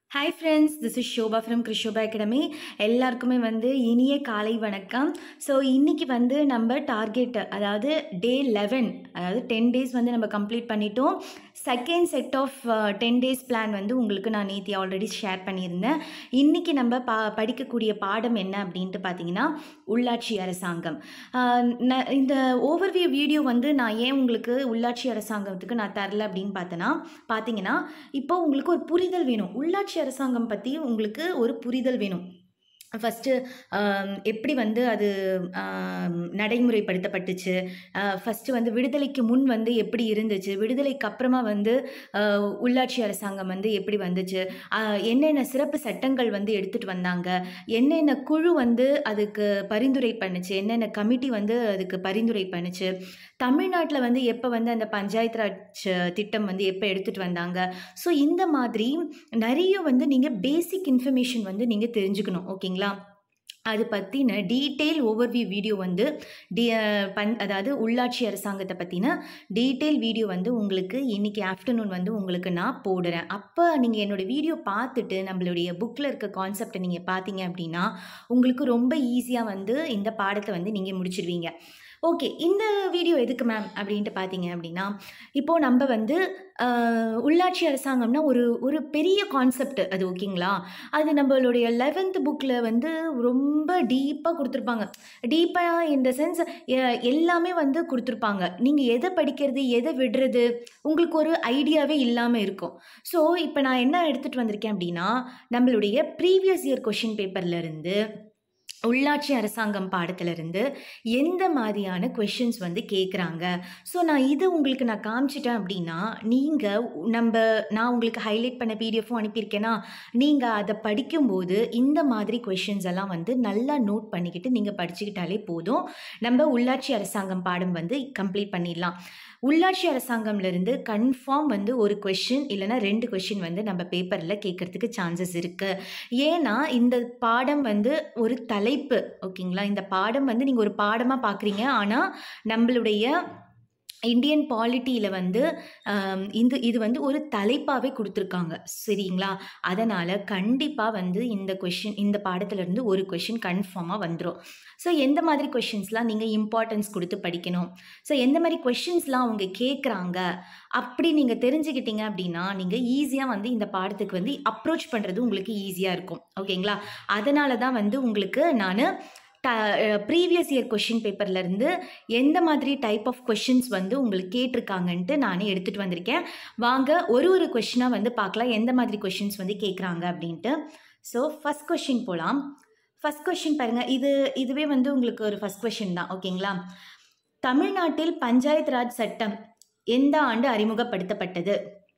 hi friends this is Shobha from Krishobha academy எல்லாருக்குமே வந்து இனிய காலை வணக்கம் ஸோ இன்றைக்கி வந்து நம்ம டார்கெட் அதாவது டே லெவன் அதாவது டென் டேஸ் வந்து நம்ம கம்ப்ளீட் பண்ணிட்டோம் second set of ten days plan வந்து உங்களுக்கு நான் நேற்று ஆல்ரெடி ஷேர் பண்ணியிருந்தேன் இன்றைக்கி நம்ம பா படிக்கக்கூடிய பாடம் என்ன அப்படின்ட்டு பார்த்தீங்கன்னா உள்ளாட்சி அரசாங்கம் ஆஹ் ந- இந்த ஓவர்வியூ வீடியோ வந்து நான் ஏன் உங்களுக்கு உள்ளாட்சி அரசாங்கத்துக்கு நான் தரல அப்படின்னு பார்த்தேன்னா பார்த்தீங்கன்னா இப்போ உங்களுக்கு ஒரு புரிதல் வேணும் உள்ளாட்சி அரசாங்கம் பற்றி உங்களுக்கு ஒரு புரிதல் வேணும் ஃபஸ்ட்டு எப்படி வந்து அது ஆம், நடைமுறைப்படுத்தப்பட்டுச்சு ஃபஸ்ட்டு வந்து விடுதலைக்கு முன் வந்து எப்படி இருந்துச்சு விடுதலைக்கு அப்புறமா வந்து ஆஹ், உள்ளாட்சி அரசாங்கம் வந்து எப்படி வந்துச்சு ஆஹ், என்னென்ன சிறப்பு சட்டங்கள் வந்து எடுத்துகிட்டு வந்தாங்க என்னென்ன குழு வந்து அதுக்கு பரிந்துரை பண்ணுச்சு என்னென்ன கமிட்டி வந்து அதுக்கு பரிந்துரை பண்ணுச்சு தமிழ்நாட்டில் வந்து எப்போ வந்து அந்த பஞ்சாயத்து ராஜ் திட்டம் வந்து எப்போ எடுத்துகிட்டு வந்தாங்க ஸோ இந்த மாதிரி நிறைய வந்து நீங்கள் பேசிக் இன்ஃபர்மேஷன் வந்து நீங்கள் தெரிஞ்சுக்கணும் ஓகேங்களா அது பற்றின டீட்டெயில் ஓவர்வியூ வீடியோ வந்து டி பன் அதாவது உள்ளாட்சி அரசாங்கத்தை பற்றின டீட்டெயில் வீடியோ வந்து உங்களுக்கு இன்றைக்கி ஆஃப்டர்நூன் வந்து உங்களுக்கு நான் போடுறேன் அப்போ நீங்கள் என்னோடய வீடியோ பார்த்துட்டு நம்மளுடைய புக்கில் இருக்க கான்செப்டை நீங்கள் பார்த்தீங்க அப்படின்னா உங்களுக்கு ரொம்ப ஈஸியாக வந்து இந்த பாடத்தை வந்து நீங்கள் முடிச்சிடுவீங்க ஓகே இந்த வீடியோ எதுக்கு மேம் அப்படின்ட்டு பார்த்தீங்க அப்படின்னா இப்போது நம்ம வந்து ஆஹ், உள்ளாட்சி அரசாங்கம்னா ஒரு ஒரு பெரிய கான்செப்ட் அது ஓகேங்களா அது நம்மளுடைய லெவன்த் புக்கில் வந்து ரொம்ப டீப்பாக கொடுத்துருப்பாங்க டீப்பாக இந்த சென்ஸ் எல்லாமே வந்து கொடுத்துருப்பாங்க நீங்கள் எதை படிக்கிறது எதை விடுறது உங்களுக்கு ஒரு ஐடியாவே இல்லாமல் இருக்கும் ஸோ இப்போ நான் என்ன எடுத்துகிட்டு வந்திருக்கேன் அப்படின்னா நம்மளுடைய ப்ரீவியஸ் இயர் கொஷின் பேப்பர்லேருந்து உள்ளாட்சி அரசாங்கம் பாடத்திலிருந்து எந்த மாதிரியான கொஷின்ஸ் வந்து கேட்குறாங்க ஸோ நான் இது உங்களுக்கு நான் காமிச்சிட்டேன் அப்படின்னா நீங்கள் நம்ம நான் உங்களுக்கு ஹைலைட் பண்ண பிடிஎஃப்பும் அனுப்பியிருக்கேன்னா நீங்கள் அதை படிக்கும்போது இந்த மாதிரி கொஷின்ஸ் எல்லாம் வந்து நல்லா நோட் பண்ணிக்கிட்டு நீங்கள் படிச்சுக்கிட்டாலே போதும் நம்ம உள்ளாட்சி அரசாங்கம் பாடம் வந்து கம்ப்ளீட் பண்ணிடலாம் உள்ளாட்சி அரசாங்கம்லேருந்து கன்ஃபார்ம் வந்து ஒரு கொஷின் இல்லைன்னா ரெண்டு கொஷின் வந்து நம்ம பேப்பரில் கேட்கறதுக்கு சான்சஸ் இருக்குது ஏன்னா இந்த பாடம் வந்து ஒரு தலைப்பு ஓகேங்களா இந்த பாடம் வந்து நீங்கள் ஒரு பாடமாக பார்க்குறீங்க ஆனால் நம்மளுடைய இந்தியன் பாலிட்டியில் வந்து ஆம், இந்த இது வந்து ஒரு தலைப்பாகவே கொடுத்துருக்காங்க சரிங்களா அதனால் கண்டிப்பாக வந்து இந்த கொஷின் இந்த பாடத்துலேருந்து ஒரு கொஷின் கன்ஃபார்மாக வந்துடும் ஸோ எந்த மாதிரி கொஷின்ஸ்லாம் நீங்கள் இம்பார்ட்டன்ஸ் கொடுத்து படிக்கணும் ஸோ எந்த மாதிரி கொஷின்ஸ்லாம் அவங்க கேட்குறாங்க அப்படி நீங்கள் தெரிஞ்சுக்கிட்டீங்க அப்படின்னா நீங்கள் ஈஸியாக வந்து இந்த பாடத்துக்கு வந்து அப்ரோச் பண்ணுறது உங்களுக்கு ஈஸியாக இருக்கும் ஓகேங்களா அதனால தான் வந்து உங்களுக்கு நான் ட ப்ரீவியஸ் இயர் கொஷின் பேப்பர்லேருந்து எந்த மாதிரி டைப் ஆஃப் கொஷின்ஸ் வந்து உங்களுக்கு கேட்டிருக்காங்கன்ட்டு நானே எடுத்துகிட்டு வந்திருக்கேன் வாங்க ஒரு ஒரு கொஷினாக வந்து பார்க்கலாம் எந்த மாதிரி கொஷின்ஸ் வந்து கேட்குறாங்க அப்படின்ட்டு ஸோ ஃபஸ்ட் கொஷின் போகலாம் ஃபஸ்ட் கொஷின் பாருங்கள் இது இதுவே வந்து உங்களுக்கு ஒரு ஃபஸ்ட் கொஷின் தான் ஓகேங்களா தமிழ்நாட்டில் பஞ்சாயத்து ராஜ் சட்டம் எந்த ஆண்டு அறிமுகப்படுத்தப்பட்டது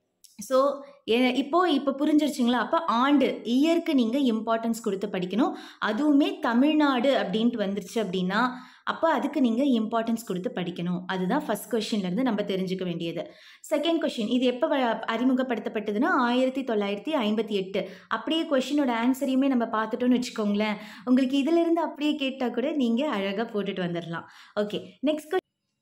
ஸோ இப்போ இப்போ புரிஞ்சிருச்சுங்களா அப்போ ஆண்டு இயருக்கு நீங்கள் இம்பார்ட்டன்ஸ் கொடுத்து படிக்கணும் அதுவுமே தமிழ்நாடு அப்படின்ட்டு வந்துருச்சு அப்படின்னா அப்போ அதுக்கு நீங்கள் இம்பார்ட்டன்ஸ் கொடுத்து படிக்கணும் அதுதான் ஃபஸ்ட் கொஷின்லேருந்து நம்ம தெரிஞ்சுக்க வேண்டியது செகண்ட் கொஷின் இது எப்போ அறிமுகப்படுத்தப்பட்டதுன்னா ஆயிரத்தி தொள்ளாயிரத்தி ஐம்பத்தி எட்டு அப்படியே கொஷினோட ஆன்சரையுமே நம்ம பார்த்துட்டோம்னு வச்சுக்கோங்களேன் உங்களுக்கு இதிலிருந்து அப்படியே கேட்டால் கூட நீங்கள் அழகாக போட்டுட்டு வந்துடலாம் okay next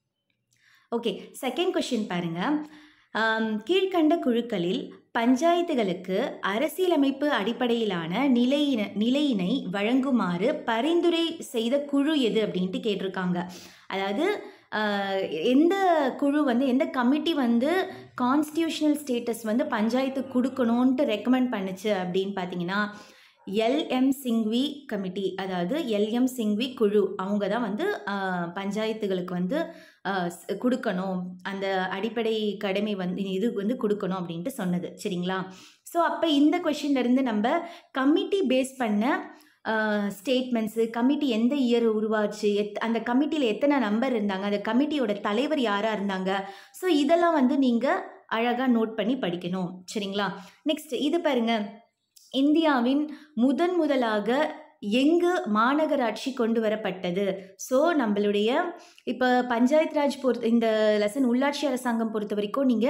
okay second question பாருங்க ஆம், கீழ்க்கண்ட குழுக்களில் பஞ்சாயத்துகளுக்கு அரசியலமைப்பு அடிப்படையிலான நிலையின நிலையினை வழங்குமாறு பரிந்துரை செய்த குழு எது அப்படின்ட்டு கேட்டிருக்காங்க அதாவது ஆஹ், எந்த குழு வந்து எந்த கமிட்டி வந்து கான்ஸ்டியூஷனல் ஸ்டேட்டஸ் வந்து பஞ்சாயத்து கொடுக்கணுன்ட்டு ரெக்கமெண்ட் பண்ணுச்சு அப்படின்னு பார்த்தீங்கன்னா எல்எம் சிங்வி கமிட்டி அதாவது எல்எம் சிங்வி குழு அவங்க தான் வந்து ஆஹ், பஞ்சாயத்துகளுக்கு வந்து ஆஹ், ஸ்- கொடுக்கணும் அந்த அடிப்படை கடமை வந்து இது வந்து கொடுக்கணும் அப்படின்ட்டு சொன்னது சரிங்களா ஸோ அப்போ இந்த கொஷின்ல இருந்து நம்ம கமிட்டி பேஸ் பண்ண ஸ்டேட்மெண்ட்ஸு கமிட்டி எந்த இயர் உருவாச்சு எத் அந்த கமிட்டியில் எத்தனை நம்பர் இருந்தாங்க அந்த கமிட்டியோட தலைவர் யாராக இருந்தாங்க ஸோ இதெல்லாம் வந்து நீங்கள் அழகாக நோட் பண்ணி படிக்கணும் சரிங்களா நெக்ஸ்ட் இது பாருங்க இந்தியாவின் முதன் முதலாக எங்கு மாநகராட்சி கொண்டு வரப்பட்டது ஸோ நம்மளுடைய இப்போ பஞ்சாயத்து ராஜ் பொறுத்த இந்த லெசன் உள்ளாட்சி அரசாங்கம் பொறுத்த வரைக்கும் நீங்கள்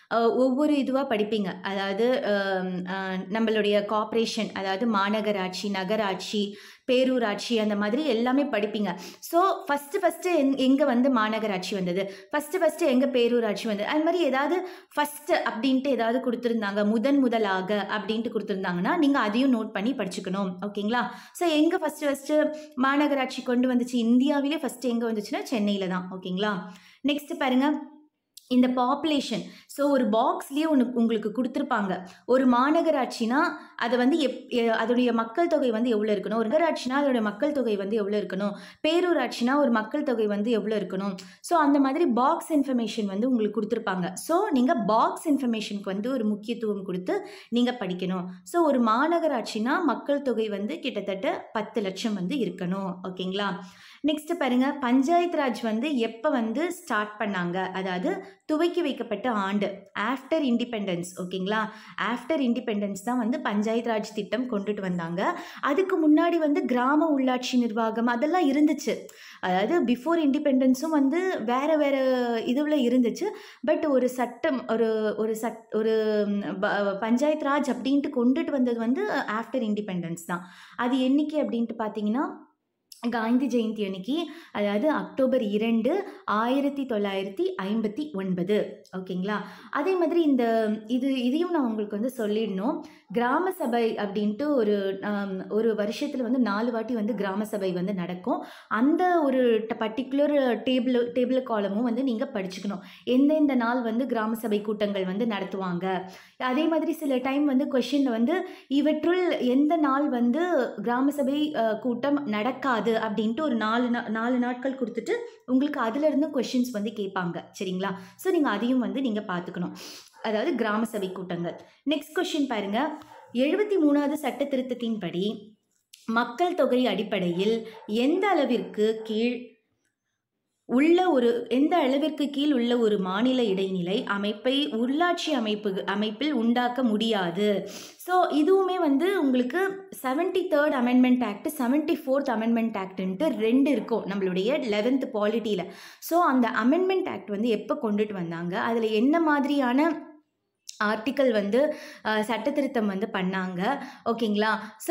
அஹ், ஒவ்வொரு இதுவாக படிப்பீங்க அதாவது அஹ், அஹ், நம்மளுடைய கார்ப்பரேஷன் அதாவது மாநகராட்சி நகராட்சி பேரூராட்சி அந்த மாதிரி எல்லாமே படிப்பீங்க ஸோ ஃபஸ்ட்டு ஃபஸ்ட்டு எங் எங்கே வந்து மாநகராட்சி வந்தது ஃபஸ்ட்டு ஃபஸ்ட்டு எங்கே பேரூராட்சி வந்தது அது மாதிரி ஏதாவது ஃபஸ்ட்டு அப்படின்ட்டு ஏதாவது கொடுத்துருந்தாங்க முதன் முதலாக அப்படின்ட்டு கொடுத்துருந்தாங்கன்னா நீங்கள் அதையும் நோட் பண்ணி படிச்சுக்கணும் ஓகேங்களா ஸோ எங்கே ஃபஸ்ட்டு ஃபஸ்ட்டு மாநகராட்சி கொண்டு வந்துச்சு இந்தியாவிலே ஃபஸ்ட்டு எங்கே வந்துச்சுன்னா சென்னையில் தான் ஓகேங்களா நெக்ஸ்ட் பாருங்க இந்த பாப்புலேஷன் ஸோ ஒரு பாக்ஸ்லேயே ஒன்று உங்களுக்கு கொடுத்துருப்பாங்க ஒரு மாநகராட்சினா அதை வந்து எப் எ- அதோடைய மக்கள் தொகை வந்து எவ்வளோ இருக்கணும் ஒரு நகராட்சினா அதோடைய மக்கள் தொகை வந்து எவ்வளோ இருக்கணும் பேரூராட்சினா ஒரு மக்கள் தொகை வந்து எவ்வளோ இருக்கணும் ஸோ அந்த மாதிரி பாக்ஸ் இன்ஃபர்மேஷன் வந்து உங்களுக்கு கொடுத்துருப்பாங்க ஸோ நீங்கள் பாக்ஸ் இன்ஃபர்மேஷனுக்கு வந்து ஒரு முக்கியத்துவம் கொடுத்து நீங்கள் படிக்கணும் ஸோ ஒரு மாநகராட்சினா மக்கள் தொகை வந்து கிட்டத்தட்ட பத்து லட்சம் வந்து இருக்கணும் ஓகேங்களா நெக்ஸ்ட் பாருங்க பஞ்சாயத்து ராஜ் வந்து எப்போ வந்து ஸ்டார்ட் பண்ணாங்க அதாவது துவக்கி வைக்கப்பட்ட ஆண்டு ஆஃப்டர் இண்டிபெண்டன்ஸ் ஓகேங்களா ஆஃப்டர் இண்டிபெண்டன்ஸ் தான் வந்து பஞ்சாயத்து ராஜ் திட்டம் கொண்டுட்டு வந்தாங்க அதுக்கு முன்னாடி வந்து கிராம உள்ளாட்சி நிர்வாகம் அதெல்லாம் இருந்துச்சு அதாவது பிஃபோர் இண்டிபெண்டன்ஸும் வந்து வேற வேற இதுவில் இருந்துச்சு பட் ஒரு சட்டம் ஒரு ஒரு சட் ஒரு ம், ப- பஞ்சாயத்து ராஜ் அப்படின்ட்டு கொண்டுட்டு வந்தது வந்து ஆஃப்டர் இண்டிபெண்டன்ஸ் தான் அது என்னைக்கு அப்படின்ட்டு பார்த்தீங்கன்னா காந்தி ஜெயந்தி அன்னைக்கு அதாவது அக்டோபர் இரண்டு ஆயிரத்தி தொள்ளாயிரத்தி ஐம்பத்தி ஒன்பது ஓகேங்களா அதே மாதிரி இந்த இது இதையும் நான் உங்களுக்கு வந்து சொல்லிடணும் கிராம சபை அப்படின்ட்டு ஒரு ஆம், ஒரு வருஷத்தில் வந்து நாலு வாட்டி வந்து கிராம சபை வந்து நடக்கும் அந்த ஒரு பர்டிகுலர் டேபிள் டேபிள் காலமும் வந்து நீங்கள் படிச்சுக்கணும் எந்தெந்த நாள் வந்து கிராம சபை கூட்டங்கள் வந்து நடத்துவாங்க அதே மாதிரி சில டைம் வந்து கொஷினில் வந்து இவற்றுள் எந்த நாள் வந்து கிராம சபை அஹ், கூட்டம் நடக்காது அப்படின்ட்டு ஒரு நாலு நா நாலு நாட்கள் கொடுத்துட்டு உங்களுக்கு அதிலிருந்து கொஷின்ஸ் வந்து கேட்பாங்க சரிங்களா ஸோ நீங்கள் அதையும் வந்து நீங்கள் பார்த்துக்கணும் அதாவது கிராம சபை கூட்டங்கள் நெக்ஸ்ட் கொஷின் பாருங்க எழுபத்தி மூணாவது சட்ட திருத்தத்தின்படி மக்கள் தொகை அடிப்படையில் எந்த அளவிற்கு கீழ் உள்ள ஒரு எந்த அளவிற்கு கீழ் உள்ள ஒரு மாநில இடைநிலை அமைப்பை உள்ளாட்சி அமைப்பு அமைப்பில் உண்டாக்க முடியாது ஸோ இதுவுமே வந்து உங்களுக்கு seventy third amendment act seventy fourth amendment ஆக்ட்ன்ட்டு ரெண்டு இருக்கும் நம்மளுடைய லெவன்த் பாலிட்டியில் ஸோ அந்த அமெண்ட்மெண்ட் ஆக்ட் வந்து எப்போ கொண்டுட்டு வந்தாங்க அதில் என்ன மாதிரியான ஆர்டிக்கல் வந்து அஹ், சட்ட திருத்தம் வந்து பண்ணாங்க ஓகேங்களா ஸோ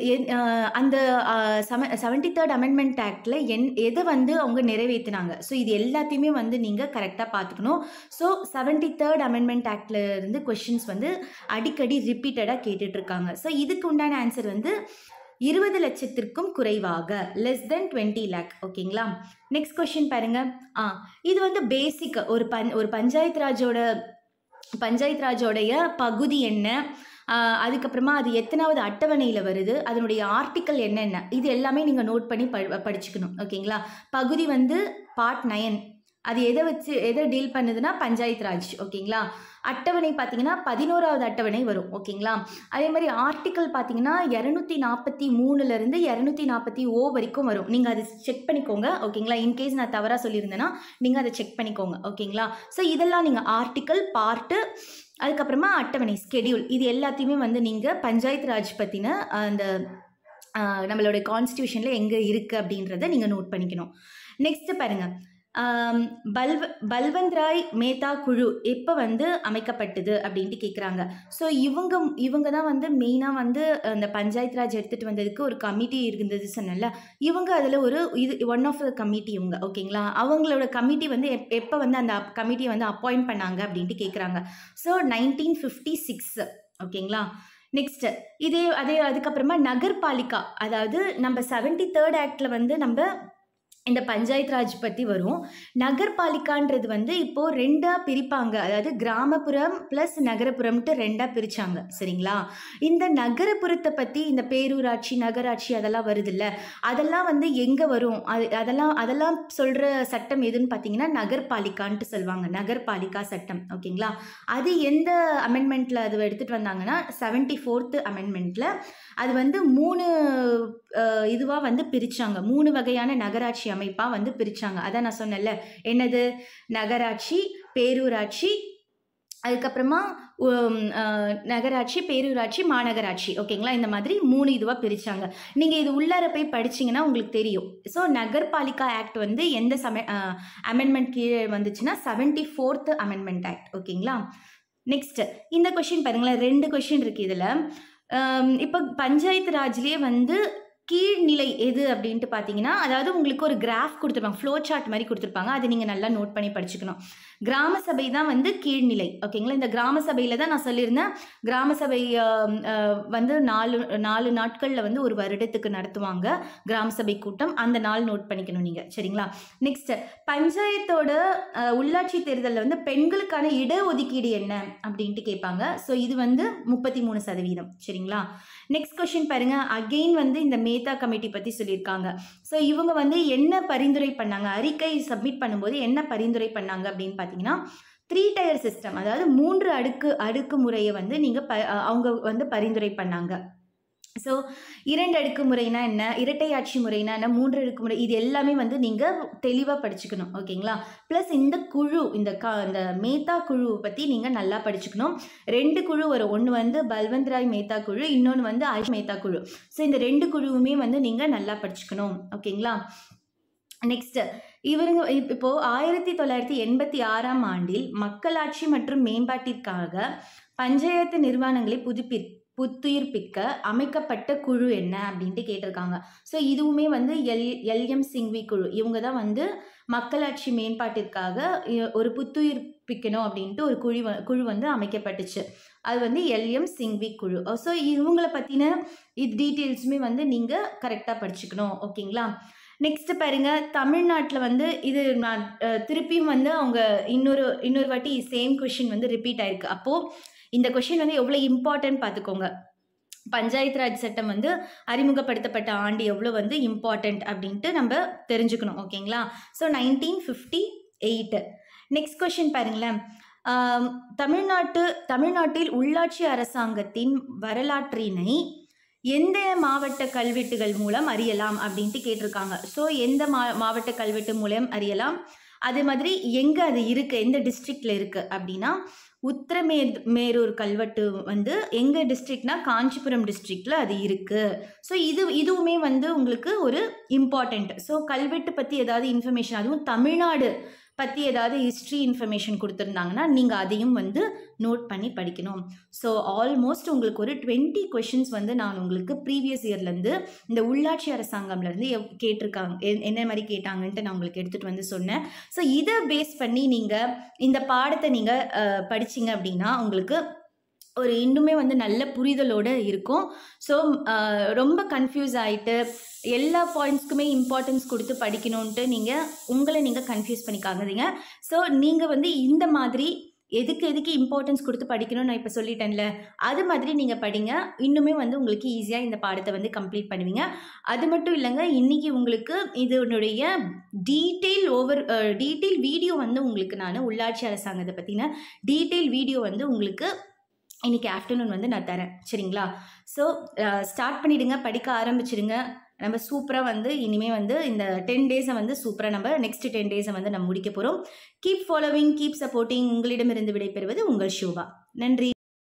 அந்த செவ செவன்டி தேர்ட் அமெண்ட்மெண்ட் ஆக்டில் என் எதை வந்து அவங்க நிறைவேற்றினாங்க ஸோ இது எல்லாத்தையுமே வந்து நீங்கள் கரெக்டாக பார்த்துக்கணும் ஸோ செவன்டி தேர்ட் அமெண்ட்மெண்ட் ஆக்டில் இருந்து கொஷின்ஸ் வந்து அடிக்கடி ரிப்பீட்டடாக கேட்டுட்ருக்காங்க ஸோ இதுக்கு உண்டான ஆன்சர் வந்து இருபது லட்சத்திற்கும் குறைவாக லெஸ் தென் டுவெண்ட்டி லேக் ஓகேங்களா நெக்ஸ்ட் கொஷின் பாருங்க ஆ இது வந்து பேசிக் ஒரு பஞ் ஒரு பஞ்சாயத்து ராஜோட பஞ்சாயத்து ராஜோடைய பகுதி என்ன ஆஹ் அதுக்கப்புறமா அது எத்தனாவது அட்டவணையில் வருது அதனுடைய ஆர்டிக்கல் என்னென்ன இது எல்லாமே நீங்கள் நோட் பண்ணி ப படிச்சுக்கணும் ஓகேங்களா பகுதி வந்து பார்ட் நயன் அது எதை வச்சு எதை டீல் பண்ணுதுன்னா பஞ்சாயத்து ராஜ் ஓகேங்களா அட்டவணை பார்த்தீங்கன்னா பதினோராவது அட்டவணை வரும் ஓகேங்களா அதே மாதிரி ஆர்டிக்கல் பார்த்தீங்கன்னா இரநூத்தி நாற்பத்தி மூணுலேருந்து இரநூத்தி நாற்பத்தி ஓ வரைக்கும் வரும் நீங்கள் அதை செக் பண்ணிக்கோங்க ஓகேங்களா இன்கேஸ் நான் தவறாக சொல்லியிருந்தேன்னா நீங்கள் அதை செக் பண்ணிக்கோங்க ஓகேங்களா ஸோ இதெல்லாம் நீங்கள் ஆர்டிக்கல் பார்ட்டு அதுக்கப்புறமா அட்டவணை ஸ்கெடியூல் இது எல்லாத்தையுமே வந்து நீங்கள் பஞ்சாயத்து ராஜ் பற்றின அந்த ஆஹ், நம்மளுடைய கான்ஸ்டியூஷனில் எங்கே இருக்குது அப்படின்றத நீங்கள் நோட் பண்ணிக்கணும் நெக்ஸ்ட்டு பாருங்கள் ஆம், பல்வ பல்வந்த் ராய் மேத்தா குழு எப்போ வந்து அமைக்கப்பட்டது அப்படின்ட்டு கேட்குறாங்க ஸோ இவங்க இவங்க தான் வந்து மெயினாக வந்து அந்த பஞ்சாயத்து ராஜ் எடுத்துகிட்டு வந்ததுக்கு ஒரு கமிட்டி இருந்தது சொன்னல இவங்க அதில் ஒரு இது ஒன் ஆஃப் த கமிட்டி இவங்க ஓகேங்களா அவங்களோட கமிட்டி வந்து எப் எப்போ வந்து அந்த கமிட்டியை வந்து அப்பாயிண்ட் பண்ணாங்க அப்படின்ட்டு கேட்குறாங்க ஸோ நைன்டீன் ஃபிஃப்டி சிக்ஸ் ஓகேங்களா நெக்ஸ்ட் இதே அதே அதுக்கப்புறமா நகர்பாலிகா அதாவது நம்ம செவன்டி தேர்ட் ஆக்டில் வந்து நம்ம இந்த பஞ்சாயத்து ராஜ் பற்றி வரும் நகர்பாலிகான்றது வந்து இப்போது ரெண்டாக பிரிப்பாங்க அதாவது கிராமப்புறம் ப்ளஸ் நகரப்புறம்ட்டு ரெண்டாக பிரித்தாங்க சரிங்களா இந்த நகரப்புறத்தை பற்றி இந்த பேரூராட்சி நகராட்சி அதெல்லாம் வருதுல்ல அதெல்லாம் வந்து எங்கே வரும் அது அதெல்லாம் அதெல்லாம் சொல்கிற சட்டம் எதுன்னு பார்த்தீங்கன்னா நகர்பாலிகான்ட்டு சொல்லுவாங்க நகர்பாலிகா சட்டம் ஓகேங்களா அது எந்த அமெண்ட்மெண்ட்டில் அது எடுத்துகிட்டு வந்தாங்கன்னா செவன்ட்டி ஃபோர்த்து அமெண்ட்மெண்ட்டில் அது வந்து மூணு இதுவாக வந்து பிரித்தாங்க மூணு வகையான நகராட்சி அமைப்பாக வந்து பிரித்தாங்க அதான் நான் சொன்னேன்ல என்னது நகராட்சி பேரூராட்சி அதுக்கப்புறமா உம், அஹ், நகராட்சி பேரூராட்சி மாநகராட்சி ஓகேங்களா இந்த மாதிரி மூணு இதுவாக பிரித்தாங்க நீங்கள் இது உள்ளார போய் படிச்சீங்கன்னா உங்களுக்கு தெரியும் ஸோ நகர்பாலிகா ஆக்ட் வந்து எந்த சம அமெண்ட்மெண்ட் கீழே வந்துச்சுன்னா செவன்ட்டி ஃபோர்த்து அமெண்ட்மெண்ட் ஆக்ட் ஓகேங்களா நெக்ஸ்ட் இந்த கொஷின் பாருங்களேன் ரெண்டு கொஷின் இருக்குது இதில் இப்போ பஞ்சாயத்து ராஜ்லேயே வந்து கீழ்நிலை எது அப்படின்ட்டு பார்த்தீங்கன்னா அதாவது உங்களுக்கு ஒரு கிராஃப் கொடுத்துருப்பாங்க ஃப்ளோ சார்ட் மாதிரி கொடுத்துருப்பாங்க அதை நீங்கள் நல்லா நோட் பண்ணி படிச்சுக்கணும் கிராம சபை தான் வந்து கீழ்நிலை ஓகேங்களா இந்த கிராம சபையில் தான் நான் சொல்லியிருந்தேன் கிராம சபை ஆம், ஆஹ், வந்து நாலு நாலு நாட்களில் வந்து ஒரு வருடத்துக்கு நடத்துவாங்க கிராம சபை கூட்டம் அந்த நாள் நோட் பண்ணிக்கணும் நீங்கள் சரிங்களா நெக்ஸ்ட் பஞ்சாயத்தோட ஆஹ், உள்ளாட்சி தேர்தலில் வந்து பெண்களுக்கான இடஒதுக்கீடு என்ன அப்படின்ட்டு கேட்பாங்க ஸோ இது வந்து முப்பத்தி மூணு சதவீதம் சரிங்களா நெக்ஸ்ட் கொஷின் பாருங்க அகெயின் வந்து இந்த மேத்தா கமிட்டி பற்றி சொல்லியிருக்காங்க ஸோ இவங்க வந்து என்ன பரிந்துரை பண்ணாங்க அறிக்கை சப்மிட் பண்ணும்போது என்ன பரிந்துரை பண்ணாங்க அப்படின்னு பார்த்தீங்கன்னா த்ரீ டயர் சிஸ்டம் அதாவது மூன்று அடுக்கு அடுக்கு முறையை வந்து நீங்கள் ப அவங்க வந்து பரிந்துரை பண்ணாங்க ஸோ இரண்டு அடுக்கு முறைனா என்ன இரட்டை ஆட்சி முறைனா என்ன மூன்று அடுக்கு முறை இது எல்லாமே வந்து நீங்கள் தெளிவாக படிச்சுக்கணும் ஓகேங்களா ப்ளஸ் இந்த குழு இந்த கா இந்த மேத்தா குழு பற்றி நீங்கள் நல்லா படிச்சுக்கணும் ரெண்டு குழு வரும் ஒன்று வந்து பல்வந்த் ராய் மேத்தா குழு இன்னொன்று வந்து ஆயுஷ் மேத்தா குழு ஸோ இந்த ரெண்டு குழுவுமே வந்து நீங்கள் நல்லா படிச்சுக்கணும் ஓகேங்களா நெக்ஸ்ட் இவருங்க இப்- இப்போ ஆயிரத்தி தொள்ளாயிரத்தி எண்பத்தி ஆறாம் ஆண்டில் மக்களாட்சி மற்றும் மேம்பாட்டிற்காக பஞ்சாயத்து நிர்வாணங்களை புதுப்பி புத்துயிர்ப்பிக்க அமைக்கப்பட்ட குழு என்ன அப்படின்ட்டு கேட்டிருக்காங்க ஸோ இதுவுமே வந்து எல் எல்எம் சிங்வி குழு இவங்க தான் வந்து மக்களாட்சி மேம்பாட்டிற்காக இ- ஒரு புத்துயிர்ப்பிக்கணும் அப்படின்ட்டு ஒரு குழு வ- குழு வந்து அமைக்கப்பட்டுச்சு அது வந்து எல்எம் சிங்வி குழு ஸோ இவங்களை பற்றின இது டீட்டெயில்ஸுமே வந்து நீங்கள் கரெக்டாக படிச்சுக்கணும் ஓகேங்களா நெக்ஸ்ட் பாருங்க தமிழ்நாட்டில் வந்து இது நான் அஹ், திருப்பியும் வந்து அவங்க இன்னொரு இன்னொரு வாட்டி சேம் கொஷின் வந்து ரிப்பீட் ஆயிருக்கு அப்போது இந்த கொஷின் வந்து எவ்வளோ இம்பார்ட்டன்ட் பார்த்துக்கோங்க பஞ்சாயத்து ராஜ் சட்டம் வந்து அறிமுகப்படுத்தப்பட்ட ஆண்டு எவ்வளோ வந்து இம்பார்ட்டண்ட் அப்படின்ட்டு நம்ம தெரிஞ்சுக்கணும் ஓகேங்களா so nineteen fifty eight next question பாருங்களேன் ஆம், தமிழ்நாட்டு தமிழ்நாட்டில் உள்ளாட்சி அரசாங்கத்தின் வரலாற்றினை எந்த மாவட்ட கல்வெட்டுகள் மூலம் அறியலாம் அப்படின்ட்டு கேட்டிருக்காங்க ஸோ எந்த மா மாவட்ட கல்வெட்டு மூலம் அறியலாம் அதே மாதிரி எங்கே அது இருக்குது எந்த டிஸ்ட்ரிக்டில் இருக்குது அப்படின்னா உத்தரமே மேரூர் கல்வெட்டு வந்து எங்கள் டிஸ்ட்ரிக்ட்னா காஞ்சிபுரம் டிஸ்ட்ரிக்டில் அது இருக்குது ஸோ இது இதுவுமே வந்து உங்களுக்கு ஒரு இம்பார்ட்டண்ட் ஸோ கல்வெட்டு பற்றி ஏதாவது இன்ஃபர்மேஷன் அதுவும் தமிழ்நாடு பற்றி ஏதாவது ஹிஸ்ட்ரி இன்ஃபர்மேஷன் கொடுத்துருந்தாங்கன்னா நீங்கள் அதையும் வந்து நோட் பண்ணி படிக்கணும் ஸோ ஆல்மோஸ்ட் உங்களுக்கு ஒரு டுவெண்ட்டி கொஷின்ஸ் வந்து நான் உங்களுக்கு ப்ரீவியஸ் இயர்லேருந்து இந்த உள்ளாட்சி அரசாங்கம்லேருந்து எவ் கேட்டிருக்காங்க எ- என்ன மாதிரி கேட்டாங்கன்ட்டு நான் உங்களுக்கு எடுத்துகிட்டு வந்து சொன்னேன் ஸோ இதை பேஸ் பண்ணி நீங்கள் இந்த பாடத்தை நீங்கள் படிச்சீங்க அப்படின்னா உங்களுக்கு ஒரு இன்னுமே வந்து நல்ல புரிதலோடு இருக்கும் ஸோ ரொம்ப கன்ஃபியூஸ் ஆகிட்டு எல்லா பாயிண்ட்ஸ்க்குமே இம்பார்ட்டன்ஸ் கொடுத்து படிக்கணுன்ட்டு நீங்கள் உங்களை நீங்கள் கன்ஃபியூஸ் பண்ணிக்காதீங்க ஸோ நீங்கள் வந்து இந்த மாதிரி எதுக்கு எதுக்கு இம்பார்ட்டன்ஸ் கொடுத்து படிக்கணும்னு நான் இப்போ சொல்லிட்டேன்ல அது மாதிரி நீங்கள் படிங்க இன்னுமே வந்து உங்களுக்கு ஈஸியாக இந்த பாடத்தை வந்து கம்ப்ளீட் பண்ணுவீங்க அது மட்டும் இல்லைங்க இன்றைக்கி உங்களுக்கு இதனுடைய டீட்டெயில் ஓவர் டீட்டெயில் வீடியோ வந்து உங்களுக்கு நான் உள்ளாட்சி அரசாங்கத்தை பற்றின டீட்டெயில் வீடியோ வந்து உங்களுக்கு இன்னைக்கு ஆஃப்டர்நூன் வந்து நான் தரேன் சரிங்களா ஸோ ஸ்டார்ட் பண்ணிடுங்க படிக்க ஆரம்பிச்சிடுங்க நம்ம சூப்பராக வந்து இனிமேல் வந்து இந்த டென் டேஸை வந்து சூப்பராக நம்ம நெக்ஸ்ட் டென் டேஸை வந்து நம்ம முடிக்க போகிறோம் கீப் ஃபாலோவிங் கீப் சப்போர்ட்டிங் உங்களிடமிருந்து விடைபெறுவது உங்கள் ஷோபா நன்றி